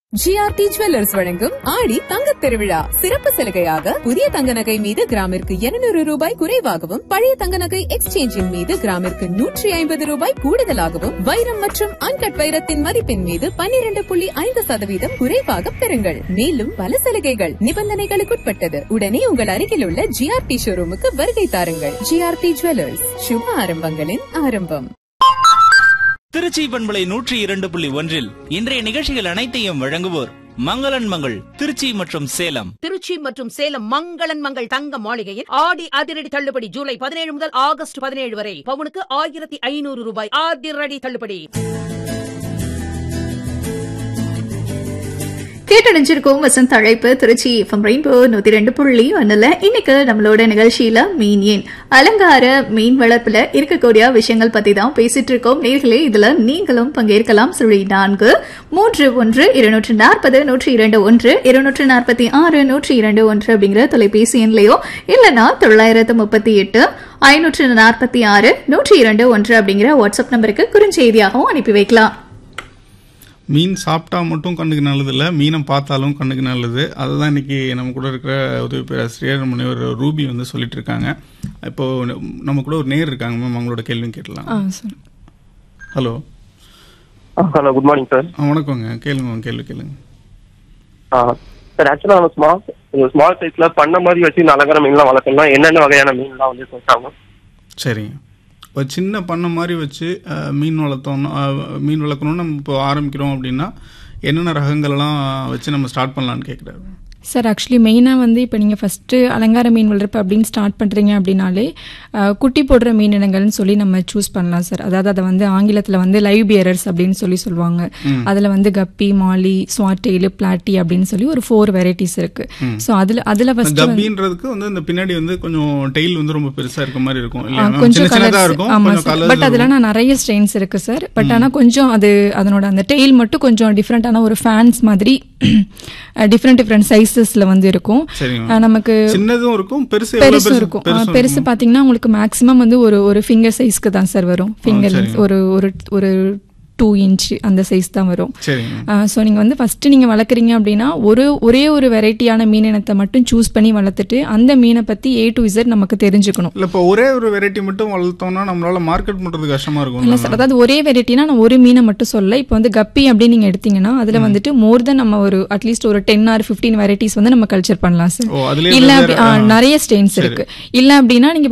GRT jewellers வழங்கும் ஆடி தங்கத் திருவிழா சிறப்பு சலுகையாக புதிய தங்க நகை மீது கிராமிற்கு 200 ரூபாய் குறைவாகவும் பழைய தங்க நகை எக்ஸ்சேஞ்சின் மீது கிராமிற்கு நூற்றி ஐம்பது ரூபாய் கூடுதலாகவும் வைரம் மற்றும் அன்கட் வைரத்தின் மதிப்பின் மீது 12.5% புள்ளி ஐந்து சதவீதம் குறைவாக பெறுங்கள் மேலும் பல சலுகைகள் நிபந்தனைகளுக்குட்பட்டது உடனே உங்கள் அருகில் உள்ள ஜிஆர்டி ஷோரூமுக்கு வருகை தாருங்கள் ஜிஆர்டி ஜுவல்லர்ஸ் சுப ஆரம்பங்களின் ஆரம்பம் திருச்சி பண்பலை நூற்றி இரண்டு புள்ளி ஒன்றில் இன்றைய நிகழ்ச்சிகள் அனைத்தையும் வழங்குவோர் மங்களன் மங்கள் திருச்சி மற்றும் சேலம் திருச்சி மற்றும் சேலம் மங்களன் மங்கள் தங்க மாளிகையில் ஆடி அதிரடி தள்ளுபடி ஜூலை பதினேழு முதல் ஆகஸ்ட் பதினேழு வரை பவுனுக்கு ஆயிரத்தி ஐநூறு ரூபாய் அதிரடி தள்ளுபடி கேட்டடைஞ்சிருக்கோம் வசந்த் அழைப்பு திருச்சி எஃப்எம் ரெயின்போ நூத்தி ரெண்டு புள்ளி ஒண்ணுல இன்னைக்கு நம்மளோட நிகழ்ச்சியில மீன் ஏன் அலங்கார மீன் வளர்ப்புல இருக்கக்கூடிய விஷயங்கள் பத்தி தான் பேசிட்டு இருக்கோம் நேர்களே இதுல நீங்களும் பங்கேற்கலாம் சுழி நான்கு மூன்று ஒன்று இருநூற்று நாற்பது நூற்றி இரண்டு ஒன்று இருநூற்று நாற்பத்தி ஆறு நூற்றி இரண்டு ஒன்று அப்படிங்கிற தொலைபேசி எண்லையோ இல்லனா தொள்ளாயிரத்து முப்பத்தி எட்டு ஐநூற்று நாற்பத்தி ஆறு நூற்றி இரண்டு ஒன்று அப்படிங்கிற வாட்ஸ்அப் நம்பருக்கு குறுஞ்செய்தியாகவும் அனுப்பி வைக்கலாம் மீன் சாப்பிட்டா மட்டும் கண்ணுக்கு நல்லது இல்லை மீனை பார்த்தாலும் கண்ணுக்கு நல்லது அதுதான் இன்னைக்கு நம்ம கூட இருக்கிற உதவி பேராசிரியர் முனைவர் ரூபி வந்து சொல்லிட்டு இருக்காங்க இப்போ நம்ம கூட ஒரு நேர் இருக்காங்க மேம் அவங்களோட கேள்வியும் கேட்டலாம் hello hello good morning sir வணக்கங்க கேளுங்க உங்க கேள்வி கேளுங்க சார் ஆக்சுவலாக நம்ம ஸ்மால் ஸ்மால் சைஸ்ல பண்ண மாதிரி வச்சு இந்த அலங்கார மீன்லாம் வளர்க்கணும்னா என்னென்ன வகையான மீன்லாம் வந்து சொல்றாங்க சரிங்க ஒரு சின்ன பண்ணை மாதிரி வச்சு அஹ், மீன் வளர்த்தோம்னா அஹ், மீன் வளர்க்கணும்னு நம்ம இப்போ ஆரம்பிக்கிறோம் அப்படின்னா என்னென்ன ரகங்கள்லாம் வச்சு நம்ம ஸ்டார்ட் பண்ணலான்னு கேட்குறாரு சார் ஆக்சுவலி மெயினாக வந்து இப்போ நீங்கள் ஃபஸ்ட்டு அலங்கார மீன் வளர்ப்பு அப்படின்னு ஸ்டார்ட் பண்ணுறீங்க அப்படின்னாலே அஹ், குட்டி போடுற மீன் இனங்கள்னு சொல்லி நம்ம சூஸ் பண்ணலாம் சார் அதாவது அதை வந்து ஆங்கிலத்தில் வந்து லைவ் பியரர்ஸ் அப்படின்னு சொல்லி சொல்லுவாங்க அதில் வந்து கப்பி மாலி ஸ்வாட்டெயிலு பிளாட்டி அப்படின்னு சொல்லி ஒரு ஃபோர் வெரைட்டிஸ் இருக்கு ஸோ அதில் அதில் ஃபஸ்ட்டு கப்பின்றதுக்கு வந்து இந்த பின்னாடி வந்து கொஞ்சம் டெய்ல் வந்து ரொம்ப பெருசா இருக்க மாதிரி இருக்கும் இல்லையா ma'am? கொஞ்சம் சின்ன சின்னதா கலர்ஸ் இருக்கும் ஆமா கொஞ்சம் சார் கலர்ஸ் பட் அதில் நான் நிறைய ஸ்ட்ரெயின்ஸ் இருக்கு சார் பட் ஆனா கொஞ்சம் அது அதனோட அந்த டெய்ல் மட்டும் கொஞ்சம் டிஃப்ரெண்டான ஒரு ஃபேன்ஸ் மாதிரி டிஃப்ரெண்ட் டிஃப்ரெண்ட் சைஸஸ்ல வந்து இருக்கும் சரிங்க அஹ் நமக்கு சின்னதும் இருக்கும் பெருசு எவ்வளவு பெருசும் இருக்கும் அஹ் பெருசு பாத்தீங்கன்னா உங்களுக்கு மேக்ஸிமம் வந்து ஒரு ஒரு ஃபிங்கர் சைஸ்க்கு தான் சார் வரும் ஃபிங்கர் சரிங்க. ஒரு ஒரு ஒரு டூ இன்ச் அந்த சைஸ் தான் வரும் சரிங்க ஸோ நீங்கள் வந்து ஃபஸ்ட்டு நீங்கள் வளர்க்குறீங்க அப்படின்னா ஒரு ஒரே ஒரு வெரைட்டியான மீன் இனத்தை மட்டும் சூஸ் பண்ணி வளர்த்துட்டு அந்த மீனை பற்றி ஏ டு இசட் நமக்கு தெரிஞ்சுக்கணும் இல்ல இப்போ ஒரே ஒரு வெரைட்டி மட்டும் வளர்த்தோம்னா நம்மளால மார்க்கெட் பண்றது கஷ்டமா இல்ல இருக்கும் சார் அதாவது ஒரே வெரைட்டினா நான் ஒரு மீனை மட்டும் சொல்ல இப்போ வந்து கப்பி அப்படின்னு நீங்க எடுத்தீங்கன்னா அதுல வந்துட்டு மோர் தென் நம்ம ஒரு அட்லீஸ்ட் ஒரு டென் ஆர் ஃபிஃப்டீன் வெரைட்டிஸ் வந்து நம்ம கல்ச்சர் பண்ணலாம் சார் ஓ, அதுலயே இல்ல வெவ்வேறு, அப்படி- ஆ, ஆ. நிறைய ஸ்டெயின்ஸ் இருக்கு இல்ல அப்படின்னா நீங்க